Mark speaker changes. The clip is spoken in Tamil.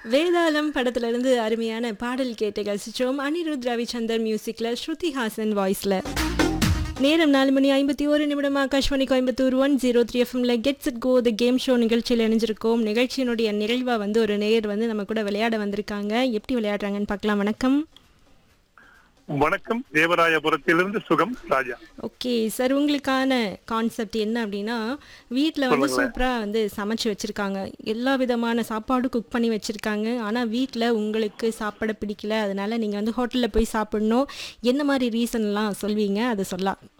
Speaker 1: வேதாளம் படத்துல இருந்து அருமையான பாடல் கேட்டு ரசிச்சோம் அனிருத் ரவிச்சந்தர் மியூசிக்ல ஸ்ருதி ஹாசன் வாய்ஸ்ல நேரம் நாலு மணி ஐம்பத்தி ஒரு நிமிடம் Akashvani Coimbatore one zero three எஃப்எம்ல gets it go the game show நிகழ்ச்சியில் இணைஞ்சிருக்கோம் நிகழ்ச்சியினுடைய நிறைவா வந்து ஒரு நேயர் வந்து நம்ம கூட விளையாட வந்திருக்காங்க எப்படி விளையாடுறாங்கன்னு பார்க்கலாம் வணக்கம்
Speaker 2: வணக்கம் தேவராயபுரத்திலிருந்து சுகம் ராஜா
Speaker 1: ஓகே சார் உங்களுக்கான கான்செப்ட் என்ன அப்படின்னா வீட்டில் வந்து சூப்பராக வந்து சமைச்சு வச்சுருக்காங்க எல்லா விதமான சாப்பாடும் குக் பண்ணி வச்சுருக்காங்க ஆனால் வீட்டில் உங்களுக்கு சாப்பிட பிடிக்கல அதனால நீங்கள் வந்து ஹோட்டலில் போய் சாப்பிடணும் என்ன மாதிரி ரீசன்லாம் சொல்வீங்க அதை சொல்லலாம்